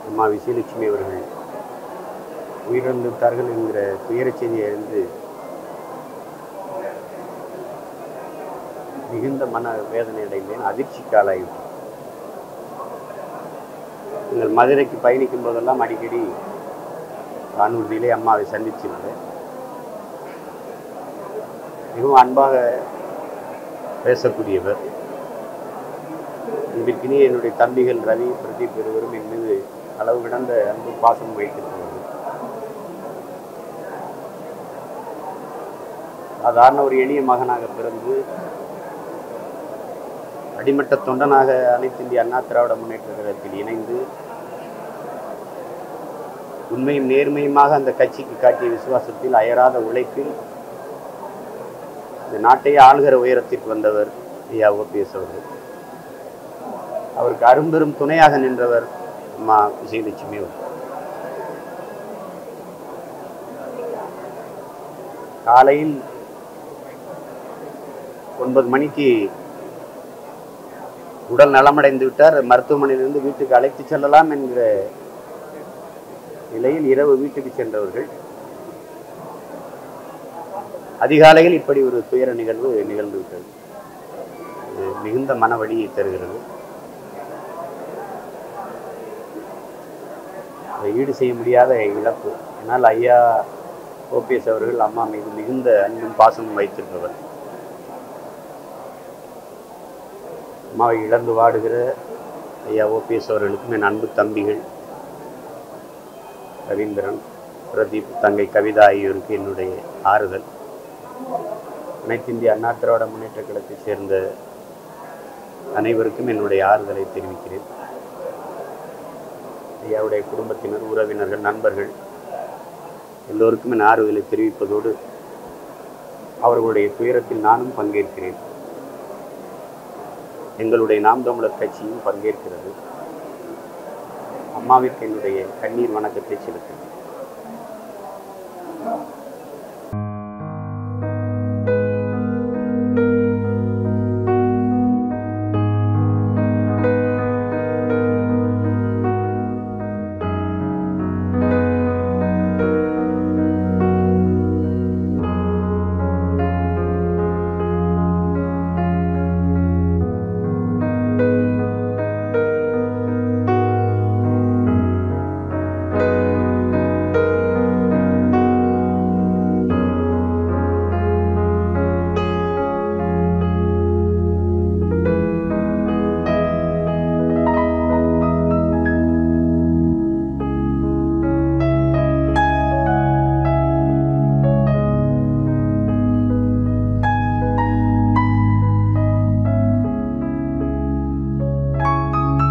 அம்மா விஜயலட்சுமி அவர்கள் உயிரிழந்து விட்டார்கள் என்கிற துயரச் செய்தியை அறிந்து மிகுந்த மன வேதனை அடைந்தேன் அதிர்ச்சிக்கு ஆளாகிவிட்டேன் எங்கள் மதுரைக்கு பயணிக்கும் போதெல்லாம் அடிக்கடி வானூர்தியிலே அம்மாவை சந்திச்சிருந்தேன் மிகவும் அன்பாக பேசக்கூடியவர் அன்பிற்கினிய என்னுடைய தம்பிகள் ரவி பிரதீப் இருவரும் என் மீது அளவு கிடந்த அன்பு பாசம் வைத்திருக்கிறது சாதாரண ஒரு எளிய மகனாக பிறந்து அடிமட்ட தொண்டனாக அனைத்து இந்திய அண்ணா திராவிட முன்னேற்ற கழகத்தில் இணைந்து உண்மையும் நேர்மையுமாக அந்த கட்சிக்கு காட்டிய விசுவாசத்தில் அயராத உழைப்பில் இந்த நாட்டையே ஆளுகிற உயரத்திற்கு வந்தவர் ஐயா ஓபிஎஸ் அவர்கள் அவருக்கு அரும்பெரும் துணையாக நின்றவர் அம்மா விஜயலட்சுமி அவர்கள் காலையில் ஒன்பது மணிக்கு உடல் நலமடைந்து விட்டார் மருத்துவமனையிலிருந்து வீட்டுக்கு அழைத்து செல்லலாம் என்கிற நிலையில் இரவு வீட்டுக்கு சென்றவர்கள் அதிகாலையில் இப்படி ஒரு துயர நிகழ்வு நிகழ்ந்து விட்டது இது மிகுந்த மனவழியை தருகிறது அதை ஈடு செய்ய முடியாத இழப்பு ஆனால் ஐயா ஓபிஎஸ் அவர்கள் அம்மா மீது மிகுந்த அன்பும் பாசமும் வைத்திருப்பவர் அம்மாவை இழந்து வாடுகிற ஐயா ஓபிஎஸ் அவர்களுக்கும் என் அன்பு தம்பிகள் ரவீந்திரன் பிரதீப் தங்கை கவிதா ஆகியோருக்கு என்னுடைய ஆறுதல் அனைத்து இந்திய அண்ணா திராவிட முன்னேற்ற கழகத்தைச் சேர்ந்த அனைவருக்கும் என்னுடைய ஆறுதலை தெரிவிக்கிறேன் ஐயாவுடைய குடும்பத்தினர் உறவினர்கள் நண்பர்கள் எல்லோருக்கும் என் ஆறுதலை தெரிவிப்பதோடு அவர்களுடைய துயரத்தில் நானும் பங்கேற்கிறேன் எங்களுடைய நாம் தமிழர் கட்சியும் பங்கேற்கிறது அம்மாவிற்கு என்னுடைய கண்ணீர் வணக்கத்தை செலுத்துகிறேன்